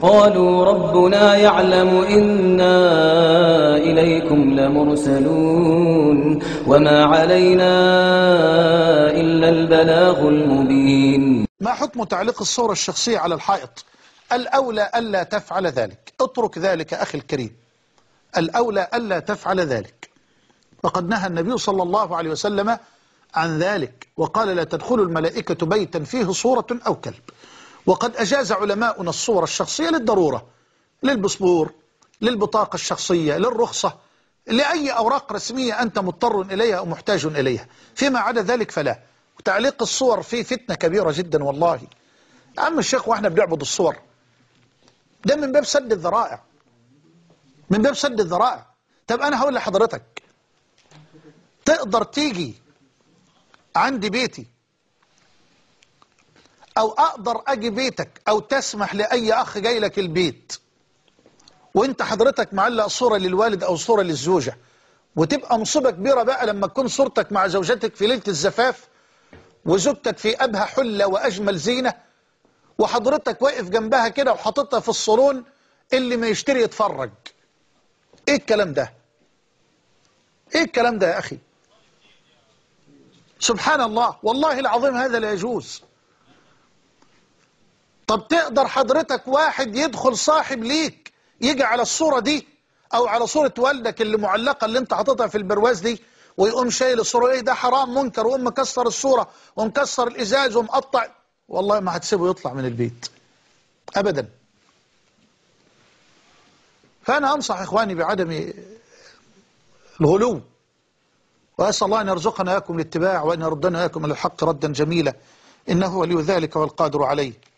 قالوا ربنا يعلم إنا إليكم لمرسلون وما علينا إلا البلاغ المبين ما حكم تعليق الصورة الشخصية على الحائط الأولى ألا تفعل ذلك اترك ذلك أخي الكريم الأولى ألا تفعل ذلك وقد نهى النبي صلى الله عليه وسلم عن ذلك وقال لا تدخل الملائكة بيتا فيه صورة أو كلب وقد أجاز علماؤنا الصورة الشخصية للضرورة للباسبور للبطاقة الشخصية للرخصة لأي أوراق رسمية أنت مضطر إليها أو محتاج إليها فيما عدا ذلك فلا وتعليق الصور فيه فتنة كبيرة جدا والله يا عم الشيخ وإحنا بنعبد الصور ده من باب سد الذرائع من باب سد الذرائع طب أنا هقول لحضرتك تقدر تيجي عندي بيتي أو أقدر أجي بيتك أو تسمح لأي أخ جاي لك البيت وانت حضرتك معلق صورة للوالد أو صورة للزوجة وتبقى مصيبة كبيرة بقى لما تكون صورتك مع زوجتك في ليلة الزفاف وزوجتك في أبهى حلة وأجمل زينة وحضرتك واقف جنبها كده وحاططها في الصالون اللي ما يشتري يتفرج ايه الكلام ده ايه الكلام ده يا أخي سبحان الله والله العظيم هذا لا يجوز طب تقدر حضرتك واحد يدخل صاحب ليك يجي على الصورة دي او على صورة والدك اللي معلقة اللي انت حاططها في البرواز دي ويقوم شايل الصورة ايه ده حرام منكر ويقوم مكسر الصورة ومكسر الازاز ومقطع والله ما هتسيبه يطلع من البيت ابدا فانا انصح اخواني بعدم الغلو وأسأل الله أن يرزقنا إياكم الاتباع وأن يردنا إياكم إلى الحق ردا جميلا إنه ولي ذلك والقادر عليه